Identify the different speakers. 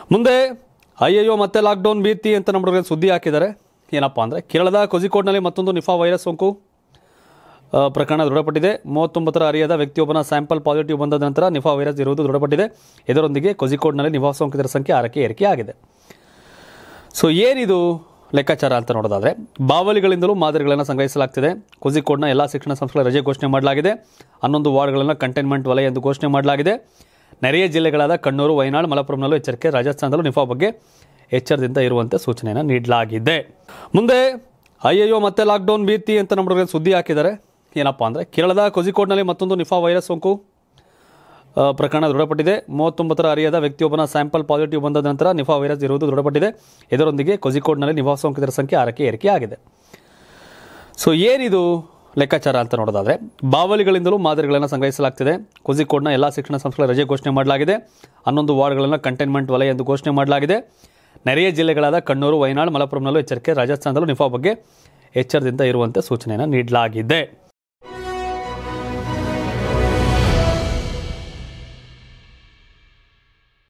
Speaker 1: ಮುಂದೆ ಅಯ್ಯಯ್ಯೋ ಮತ್ತೆ ಲಾಕ್ಡೌನ್ ಭೀತಿ ಅಂತ ನಮ್ಮ ಹುಡುಗರಿಗೆ ಸುದ್ದಿ ಹಾಕಿದ್ದಾರೆ ಏನಪ್ಪ ಅಂದರೆ ಕೇರಳದ ಕೋಜಿಕೋಡ್ನಲ್ಲಿ ಮತ್ತೊಂದು ನಿಫಾ ವೈರಸ್ ಸೋಂಕು ಆ, ಪ್ರಕರಣ ದೃಢಪಟ್ಟಿದೆ ಮೂವತ್ತೊಂಬತ್ತರ ಅರಿಯದ ವ್ಯಕ್ತಿಯೊಬ್ಬನ ಸ್ಯಾಂಪಲ್ ಪಾಸಿಟಿವ್ ಬಂದ ನಂತರ ನಿಫಾ ವೈರಸ್ ಇರುವುದು ದೃಢಪಟ್ಟಿದೆ ಇದರೊಂದಿಗೆ ಕೋಜಿಕೋಡ್ನಲ್ಲಿ ನಿಫಾ ಸೋಂಕಿತರ ಸಂಖ್ಯೆ ಆರಕ್ಕೆ ಏರಿಕೆ ಆಗಿದೆ ಸೊ ಏನಿದು ಲೆಕ್ಕಾಚಾರ ಅಂತ ನೋಡೋದಾದರೆ ಬಾವಲಿಗಳಿಂದಲೂ ಮಾದರಿಗಳನ್ನು ಸಂಗ್ರಹಿಸಲಾಗ್ತಿದೆ ಕೋಜಿಕೋಡ್ನ ಎಲ್ಲ ಶಿಕ್ಷಣ ಸಂಸ್ಥೆಗಳ ರಜೆ ಘೋಷಣೆ ಮಾಡಲಾಗಿದೆ ಹನ್ನೊಂದು ವಾರ್ಡ್ಗಳನ್ನು ಕಂಟೈನ್ಮೆಂಟ್ ವಲಯ ಎಂದು ಘೋಷಣೆ ಮಾಡಲಾಗಿದೆ ನೆರೆಯ ಜಿಲ್ಲೆಗಳಾದ ಕಣ್ಣೂರು ವಯನಾಡ್ ಮಲಪ್ಪುರಂನಲ್ಲೂ ಎಚ್ಚರಿಕೆ ರಾಜಸ್ಥಾನದಲ್ಲೂ ನಿಫಾ ಬಗ್ಗೆ ಎಚ್ಚರದಿಂದ ಇರುವಂತೆ ಸೂಚನೆಯನ್ನು ನೀಡಲಾಗಿದೆ ಮುಂದೆ ಅಯ್ಯಯ್ಯೋ ಮತ್ತೆ ಲಾಕ್ಡೌನ್ ಭೀತಿ ಅಂತ ನಮ್ಮ ಹುಡುಗರಿಗೆ ಸುದ್ದಿ ಹಾಕಿದ್ದಾರೆ ಏನಪ್ಪ ಅಂದರೆ ಕೇರಳದ ಕೋಜಿಕೋಡ್ನಲ್ಲಿ ಮತ್ತೊಂದು ನಿಫಾ ವೈರಸ್ ಸೋಂಕು ಆ, ಪ್ರಕರಣ ದೃಢಪಟ್ಟಿದೆ ಮೂವತ್ತೊಂಬತ್ತರ ಅರಿಯದ ವ್ಯಕ್ತಿಯೊಬ್ಬನ ಸ್ಯಾಂಪಲ್ ಪಾಸಿಟಿವ್ ಬಂದ ನಂತರ ನಿಫಾ ವೈರಸ್ ಇರುವುದು ದೃಢಪಟ್ಟಿದೆ ಇದರೊಂದಿಗೆ ಕೋಜಿಕೋಡ್ನಲ್ಲಿ ನಿಫಾ ಸೋಂಕಿತರ ಸಂಖ್ಯೆ ಆರಕ್ಕೆ ಏರಿಕೆ ಆಗಿದೆ ಸೊ ಏನಿದು ಲೆಕ್ಕಾಚಾರ ಅಂತ ನೋಡೋದಾದರೆ ಬಾವಲಿಗಳಿಂದಲೂ ಮಾದರಿಗಳನ್ನು ಸಂಗ್ರಹಿಸಲಾಗ್ತಿದೆ ಕೋಜಿಕೋಡ್ನ ಎಲ್ಲ ಶಿಕ್ಷಣ ಸಂಸ್ಥೆಗಳ ರಜೆ ಘೋಷಣೆ ಮಾಡಲಾಗಿದೆ ಹನ್ನೊಂದು ವಾರ್ಡ್ಗಳನ್ನು ಕಂಟೈನ್ಮೆಂಟ್ ವಲಯ ಎಂದು ಘೋಷಣೆ ಮಾಡಲಾಗಿದೆ ನೆರೆಯ ಜಿಲ್ಲೆಗಳಾದ ಕಣ್ಣೂರು ವಯನಾಡ್ ಮಲಪ್ಪುರಂನಲ್ಲೂ ಎಚ್ಚರಿಕೆ ರಾಜಸ್ಥಾನದಲ್ಲೂ ನಿಫಾ ಬಗ್ಗೆ ಎಚ್ಚರದಿಂದ ಇರುವಂತೆ ಸೂಚನೆಯನ್ನು ನೀಡಲಾಗಿದೆ